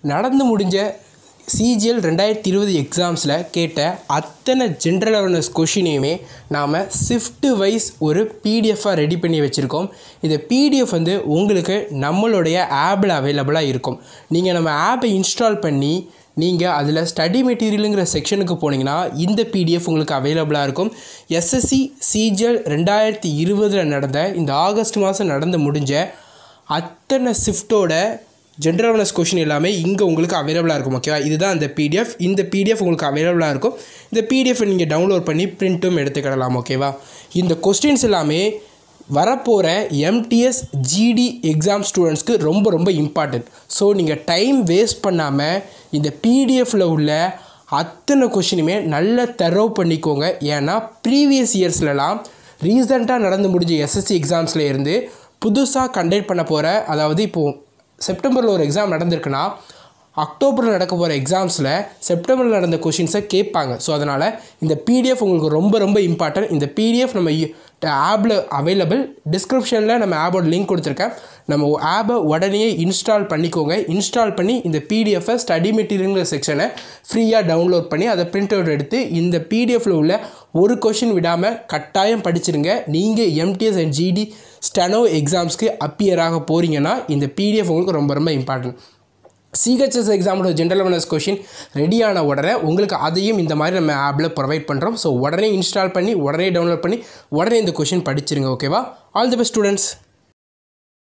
நடந்து முடிஞ்ச சிஜிஎல் ரெண்டாயிரத்தி இருபது எக்ஸாம்ஸில் கேட்ட அத்தனை ஜென்ரல் அவேர்னஸ் கொஷினையுமே நாம் ஷிஃப்ட்டு வைஸ் ஒரு பிடிஎஃபாக ரெடி பண்ணி வச்சுருக்கோம் இந்த பிடிஎஃப் வந்து உங்களுக்கு நம்மளுடைய ஆப்பில் அவைலபிளாக இருக்கும் நீங்கள் நம்ம ஆப்பை இன்ஸ்டால் பண்ணி நீங்கள் அதில் ஸ்டடி மெட்டீரியலுங்கிற செக்ஷனுக்கு போனீங்கன்னா இந்த பிடிஎஃப் உங்களுக்கு அவைலபிளாக இருக்கும் எஸ்எஸ்சி சிஜிஎல் ரெண்டாயிரத்தி இருபதில் நடந்த இந்த ஆகஸ்ட் மாதம் நடந்து முடிஞ்ச அத்தனை ஷிஃப்ட்டோட ஜென்ரல் அவேர்னஸ் கொஷின் எல்லாமே இங்கே உங்களுக்கு அவைலபிளாக இருக்கும் ஓகேவா இதுதான் அந்த பிடிஎஃப் இந்த பிடிஎஃப் உங்களுக்கு அவைலபிளாக இருக்கும் இந்த பிடிஎஃப் நீங்கள் டவுன்லோட் பண்ணி பிரிண்ட்டும் எடுத்துக்கிடலாம் ஓகேவா இந்த கொஸ்டின்ஸ் எல்லாமே வரப்போகிற எம்டிஎஸ் ஜிடி எக்ஸாம் ஸ்டூடெண்ட்ஸ்க்கு ரொம்ப ரொம்ப இம்பார்ட்டன்ட் ஸோ நீங்கள் டைம் வேஸ்ட் பண்ணாமல் இந்த பிடிஎஃப்பில் உள்ள அத்தனை கொஷினுமே நல்லா தெரவ் பண்ணிக்கோங்க ஏன்னா ப்ரீவியஸ் இயர்ஸ்லலாம் ரீசெண்டாக நடந்து முடிஞ்ச எஸ்எஸ்சி எக்ஸாம்ஸில் இருந்து புதுசாக கண்டக்ட் பண்ண போகிற அதாவது இப்போது செப்டம்பரில் ஒரு எக்ஸாம் நடந்திருக்குன்னா அக்டோபரில் நடக்க போகிற எக்ஸாம்ஸில் செப்டம்பரில் நடந்த கொஷின்ஸை கேட்பாங்க ஸோ அதனால் இந்த பிடிஎஃப் உங்களுக்கு ரொம்ப ரொம்ப இம்பார்ட்டன்ட் இந்த பிடிஎஃப் நம்ம ஆப்பில் அவைலபிள் டிஸ்கிரிப்ஷனில் நம்ம ஆப்போட லிங்க் கொடுத்துருக்கேன் நம்ம ஆப்பை உடனே இன்ஸ்டால் பண்ணிக்கோங்க இன்ஸ்டால் பண்ணி இந்த பிடிஎஃபை ஸ்டடி மெட்டீரியல் செக்ஷனை ஃப்ரீயாக டவுன்லோட் பண்ணி அதை பிரிண்ட் அவுட் எடுத்து இந்த பிடிஎஃப்பில் உள்ள ஒரு கொஷின் விடாமல் கட்டாயம் படிச்சிருங்க நீங்கள் எம்டிஎஸ் அண்ட் ஜிடி ஸ்டெனோ எக்ஸாம்ஸ்க்கு அப்பியர் ஆக போகிறீங்கன்னா இந்த பிடிஎஃப் உங்களுக்கு ரொம்ப ரொம்ப இம்பார்ட்டன்ட் சிஹெச்எஸ் எக்ஸாமோட ஜென்ரல் அவேர்னஸ் கொஷின் ரெடியான உடனே உங்களுக்கு அதையும் இந்த மாதிரி நம்ம ஆப்பில் ப்ரொவைட் பண்ணுறோம் ஸோ உடனே இன்ஸ்டால் பண்ணி உடனே டவுன்லோட் பண்ணி உடனே இந்த கொஷின் படிச்சிருங்க ஓகேவா ஆல் தி பெஸ்ட் ஸ்டூடெண்ட்ஸ்